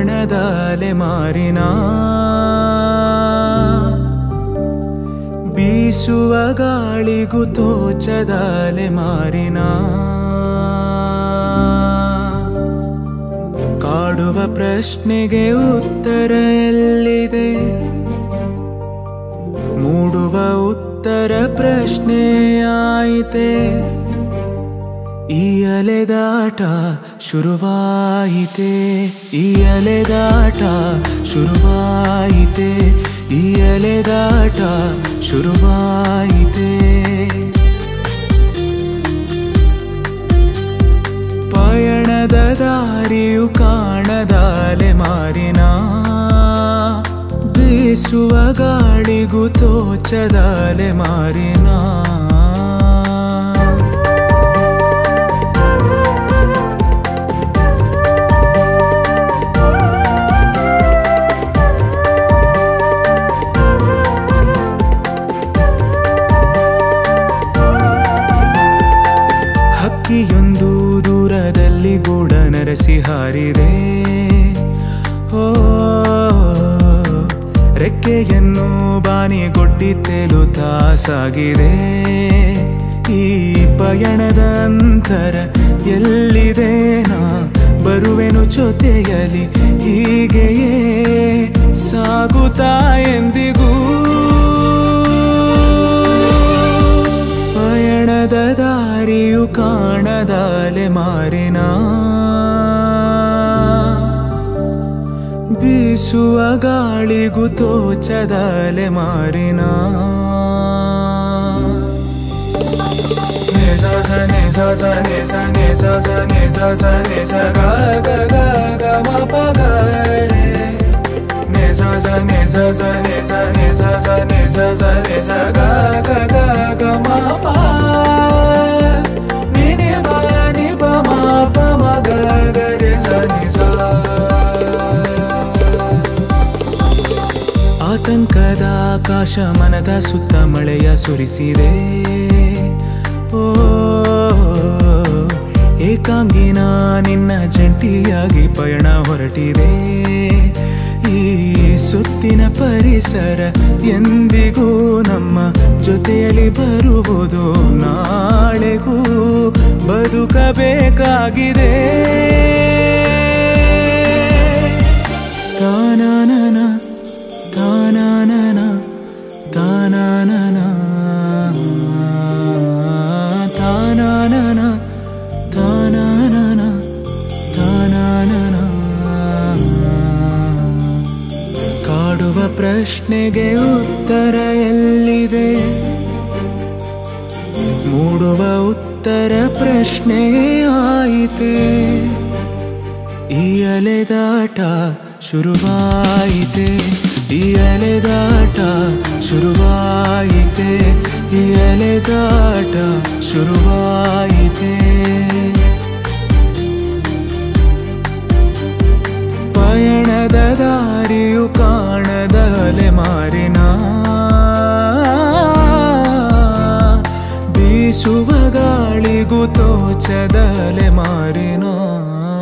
ಕಾಣದಾಲೆ ಮಾರಿನ ಬೀಸುವ ಗಾಳಿಗೂ ತೋಚದಾಲೆ ಮಾರಿನ ಕಾಡುವ ಪ್ರಶ್ನೆಗೆ ಉತ್ತರ ಎಲ್ಲಿದೆ ಮೂಡುವ ಉತ್ತರ ಪ್ರಶ್ನೆಯಾಯಿತೆ ಈ ಅಲೆದಾಟ ಶುರುವಾಯಿತೆ ಈ ಅಲೆದಾಟ ಶುರುವಾಯಿತೆ ಈ ಅಲೆದಾಟ ಶುರುವಾಯಿತೆ ಪಯಣದ ದಾರಿಯು ಕಾಣದಾಲೆ ಮಾರಿನ ಬೀಸುವ ಗಾಳಿಗೂ ತೋಚದಾಲೆ ಮಾರಿನ ಹಕ್ಕಿಯೊಂದು ದೂರದಲ್ಲಿ ಗೂಡ ನರಸಿ ಹಾರಿದೆ ಓ ರೆಕ್ಕೆಯನ್ನು ಬಾನಿಗೊಡ್ಡಿ ತೇಲುತ್ತಾ ಸಾಗಿದೆ ಈ ಪಯಣದ ಅಂತರ ಎಲ್ಲಿದೆ ನಾ ಬರುವೆನು ಜೊತೆಯಲಿ ಹೀಗೆಯೇ ಸಾಗುತ್ತಾ ಎಂದಿಗೂ ಪಯಣದ ದಾರಿಯು ಕಾಣದಾಲೆ ಮಾರಿನ ಬೀಸುವ ಗಾಳಿಗೂ ತೋಚದಾಲೆ ಮಾರಿನ ನಿ ಸ ಸ ನಿ ಸ ಸ ನಿ ಸ ನಿ ಸ ಸ ನಿ ಸ ಸ ನಿ ಸ ಗ ಗ ಗ ಗ ಮ ಪ ಗ ರೆ ನಿ ಸ ಸ ನಿ ಸ ಸ ನಿ ಸ ನಿ ಸ ಸ ನಿ ಸ ಸ ನಿ ಸ ಗ ಗ ಗ ಗ ಮ ಪ ನಿ ನಿ ಪ ನಿ ಪ ಮ ಪ ಮ ಗ ಗ ರೆ ಸ ನಿ ಸ ಆತಂಕದ ಆಕಾಶ ಮನದ ಸುತ್ತ ಮಳೆಯ ಸುರಿಸಿದೆ ಓ ಏಕಾಂಗಿನ ನಿನ್ನ ಜಂಟಿಯಾಗಿ ಪಯಣ ಹೊರಟಿದೆ ಈ ಸುತ್ತಿನ ಪರಿಸರ ಎಂದಿಗೂ ನಮ್ಮ ಜೊತೆಯಲ್ಲಿ ಬರುವುದು ನಾಳೆಗೂ ಬದುಕಬೇಕಾಗಿದೆ ತಾನಾನನ ತಾನಾನನ ತಾನಾನನ ತಾನಾನನ ತಾನಾನನ ತಾನಾನನ ಕಾಡುವ ಪ್ರಶ್ನೆಗೆ ಉತ್ತರ ಎಲ್ಲಿದೆ ಮೂಡುವ ಉತ್ತರ ಪ್ರಶ್ನೆ ಆಯಿತೆ ಈ ಅಲೆದಾಟ ಶುರುವಾಯಿತೆ ಈ ಅಲೆದಾಟ ಶುರುವಾಯಿತೆ ಈ ಅಲೆದಾಟ ಶುರುವಾಯಿತೆ ಪಯಣದ ದಾರಿಯು ಕಾಣದ ಅಲೆ ಮಾರಿನ ಬೀಸುವ ಗಾಳಿಗೂ ತೋಚದಲೆ ಮಾರಿನ